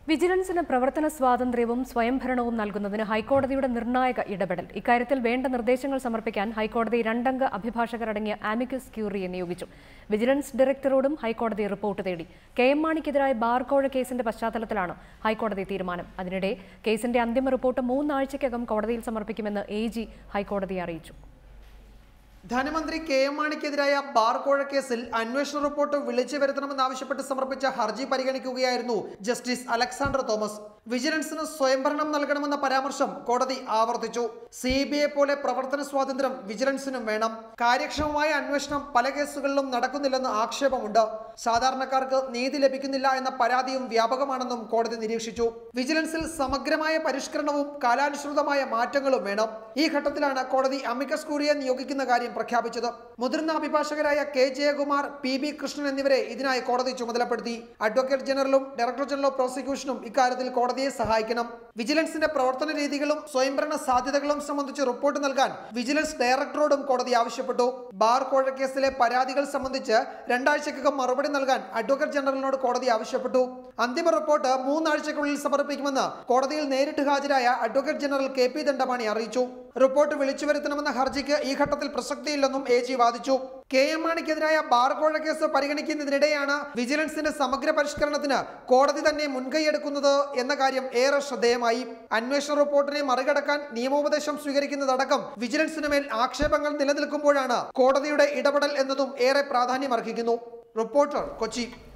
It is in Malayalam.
വിജിലൻസിന് പ്രവർത്തന സ്വാതന്ത്ര്യവും സ്വയംഭരണവും നൽകുന്നതിന് ഹൈക്കോടതിയുടെ നിർണായക ഇടപെടൽ ഇക്കാര്യത്തിൽ വേണ്ട നിർദ്ദേശങ്ങൾ സമർപ്പിക്കാൻ ഹൈക്കോടതി രണ്ടംഗ അഭിഭാഷകരടങ്ങിയ ആമിക്കസ് ക്യൂറിയെ നിയോഗിച്ചു വിജിലൻസ് ഡയറക്ടറോടും ഹൈക്കോടതി റിപ്പോർട്ട് തേടി കെ എം മാണിക്കെതിരായ ബാർകോഴ കേസിന്റെ പശ്ചാത്തലത്തിലാണ് ഹൈക്കോടതി തീരുമാനം അതിനിടെ കേസിന്റെ അന്തിമ റിപ്പോർട്ട് മൂന്നാഴ്ചയ്ക്കകം കോടതിയിൽ സമർപ്പിക്കുമെന്ന് എ ജി ഹൈക്കോടതിയെ അറിയിച്ചു ധനമന്ത്രി കെ എം മാണിക്കെതിരായ ബാർ കോഴ കേസിൽ അന്വേഷണ റിപ്പോർട്ട് വിളിച്ചു വരുത്തണമെന്നാവശ്യപ്പെട്ട് സമർപ്പിച്ച ഹർജി പരിഗണിക്കുകയായിരുന്നു ജസ്റ്റിസ് അലക്സാണ്ടർ തോമസ് വിജിലൻസിന് സ്വയംഭരണം നൽകണമെന്ന പരാമർശം കോടതി ആവർത്തിച്ചു സി ബി ഐ പോലെ പ്രവർത്തന സ്വാതന്ത്ര്യം വിജിലൻസിനും വേണം കാര്യക്ഷമമായ അന്വേഷണം പല കേസുകളിലും നടക്കുന്നില്ലെന്ന് ആക്ഷേപമുണ്ട് സാധാരണക്കാർക്ക് നീതി ലഭിക്കുന്നില്ല എന്ന പരാതിയും വ്യാപകമാണെന്നും കോടതി നിരീക്ഷിച്ചു വിജിലൻസിൽ സമഗ്രമായ പരിഷ്കരണവും കാലാനുസൃതമായ മാറ്റങ്ങളും വേണം ഈ ഘട്ടത്തിലാണ് കോടതി അമിക്കസ് കൂറിയെ നിയോഗിക്കുന്ന കാര്യം പ്രഖ്യാപിച്ചത് മുതിർന്ന അഭിഭാഷകരായ K Jayakumar P B Krishnan എന്നിവരെ ഇതിനായി കോടതി ചുമതലപ്പെടുത്തി അഡ്വക്കേറ്റ് ജനറലും ഡയറക്ടർ ജനറൽ ഓഫ് പ്രോസിക്യൂഷനും ഇക്കാര്യത്തിൽ കോടതിയെ സഹായിക്കണം വിജിലൻസിന്റെ പ്രവർത്തന രീതികളും സ്വയംഭരണ സാധ്യതകളും സംബന്ധിച്ച് റിപ്പോർട്ട് നൽകാൻ വിജിലൻസ് ഡയറക്ടറോടും കോടതി ആവശ്യപ്പെട്ടു ബാർ കോഴ കേസിലെ പരാതികൾ സംബന്ധിച്ച് രണ്ടാഴ്ചക്കകം മറുപടി നൽകാൻ അഡ്വക്കേറ്റ് ജനറലിനോട് കോടതി ആവശ്യപ്പെട്ടു അന്തിമ റിപ്പോർട്ട് മൂന്നാഴ്ചക്കുള്ളിൽ സമർപ്പിക്കുമെന്ന് കോടതിയിൽ നേരിട്ട് ഹാജരായ advocate general K P Dandapani അറിയിച്ചു റിപ്പോർട്ട് വിളിച്ചു വരുത്തണമെന്ന ഹർജിക്ക് ഈ ഘട്ടത്തിൽ പ്രസക്തിയില്ലെന്നും എ ജി വാദിച്ചു കെ എം മാണിക്കെതിരായ ബാർകോഴ കേസ് പരിഗണിക്കുന്നതിനിടെയാണ് വിജിലൻസിന്റെ സമഗ്ര പരിഷ്കരണത്തിന് കോടതി തന്നെ മുൻകൈയെടുക്കുന്നത് എന്ന കാര്യം ഏറെ ശ്രദ്ധേയമായി അന്വേഷണ റിപ്പോർട്ടിനെ മറികടക്കാൻ നിയമോപദേശം സ്വീകരിക്കുന്നതടക്കം വിജിലൻസിന് മേൽ ആക്ഷേപങ്ങൾ നിലനിൽക്കുമ്പോഴാണ് കോടതിയുടെ ഇടപെടൽ എന്നതും ഏറെ പ്രാധാന്യമർഹിക്കുന്നു റിപ്പോർട്ടർ കൊച്ചി